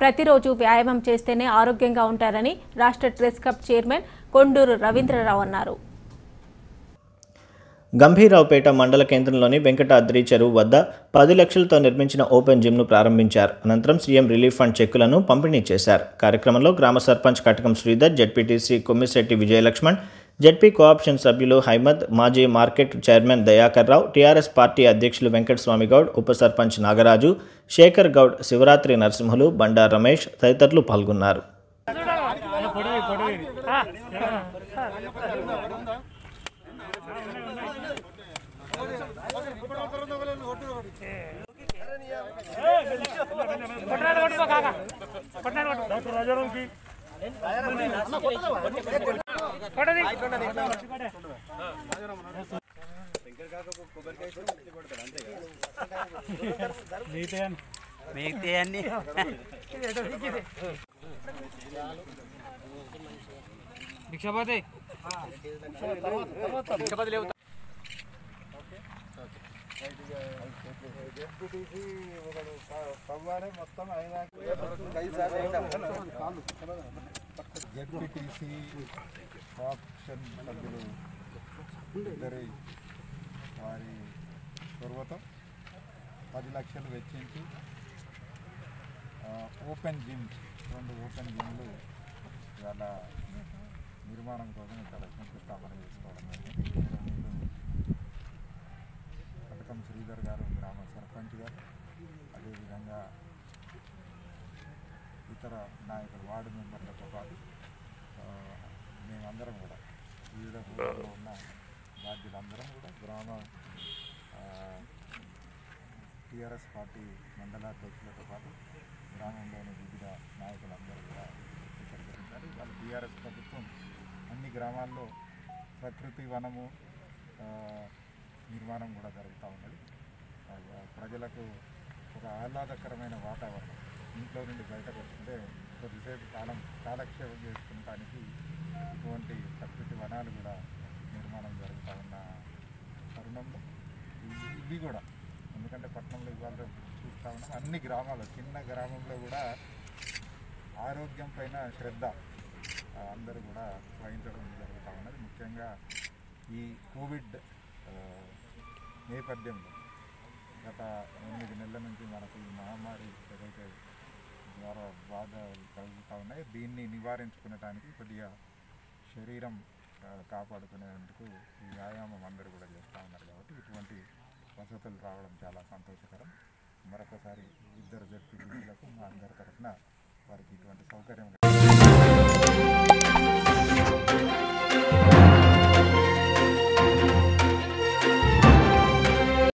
ప్రతిరోజు వ్యాయామం చేస్తేనే ఆరోగ్యంగా ఉంటారని రాష్ట్ర press club chairman Konduru Ravindra Rao అన్నారు గంభీరావుపేట మండల కేంద్రంలోని వెంకటాద్రి చెరువు వద్ద పది లక్షలతో నిర్మించిన ఓపెన్ జిమ్ను ప్రారంభించారు అనంతరం సీఎం రిలీఫ్ ఫండ్ చెక్కులను పంపిణీ చేశారు కార్యక్రమంలో గ్రామ sarpanch Katakam Sridhar ZPTC Kommisetti Vijayalaxman ZP cooption సభ్యులు హైమద్ మాజీ market chairman Dayakar Rao TRS party అధ్యక్షులు వెంకటస్వామి గౌడ్ ఉప సర్పంచ్ నాగరాజు శేఖర్ గౌడ్ శివరాత్రి నరసింహులు బండార్ రమేష్ తదితరులు పాల్గొన్నారు మిగతా అన్ని భిక్షపతి భిక్షపతి లేవు జడ్పీటీసీ ఆప్షన్ సభ్యులు ఇద్దరి వారి చొరవతో పది లక్షలు వెచ్చించి ఆ, ఓపెన్ జిమ్స్ రెండు ఓపెన్ జిమ్లు ఇవాళ నిర్మాణం కోసం ఇక్కడ శంకుస్థాపన చేసుకోవడం జరిగింది గౌరవనీయులు కటకం శ్రీధర్ గారు గ్రామ సర్పంచ్ గారు అదేవిధంగా ఇతర నాయకులు వార్డు మెంబర్లతో పాటు ఆ, మేమందరం కూడా వివిధ ఊళ్ళలో ఉన్న బాధ్యులందరం కూడా గ్రామ టీఆర్ఎస్ పార్టీ మండలాధ్యక్షులతో పాటు గ్రామంలోని వివిధ నాయకులందరూ కూడా ఇక్కడికి వచ్చారు వాళ్ళ టీఆర్ఎస్ ప్రభుత్వం అన్ని గ్రామాల్లో ప్రకృతి వనము ఆ, నిర్మాణం కూడా జరుగుతూ ఉన్నది ఆ, ప్రజలకు ఒక ఆహ్లాదకరమైన వాతావరణం ఇంట్లో నుండి బయటకు వస్తుంటే కొద్దిసేపు కాలం కాలక్షేపం చేసుకుంటానికి ఇటువంటి ప్రకృతి వనాలు కూడా నిర్మాణం జరుగుతూ ఉన్న తరుణంలో ఇవి- ఇవి కూడా ఎందుకంటే పట్టణంలో ఇవాళ చూస్తూ ఉన్నాం అన్ని గ్రామాలు చిన్న గ్రామంలో కూడా ఆరోగ్యం పైన శ్రద్ధ ఆ, అందరూ కూడా వహించడం జరుగుతూ ఉన్నది ముఖ్యంగా ఈ కోవిడ్ ఆ, నేపథ్యంలో గత ఎనిమిది నెలల నుంచి మనకు ఈ మహమ్మారి ఏదైతే ద్వారా బాధ కలుగుతూ ఉన్నాయో దీన్ని నివారించుకునడానికి కొద్దిగా శరీరం ఆ, కాపాడుకునేందుకు ఈ వ్యాయామం అందరూ కూడా చేస్తూ ఉన్నారు కాబట్టి ఇటువంటి వసతులు రావడం చాలా సంతోషకరం మరొకసారి ఇద్దరు జడ్పీలకు మా అందరి తరఫున వారికి ఇటువంటి సౌకర్యం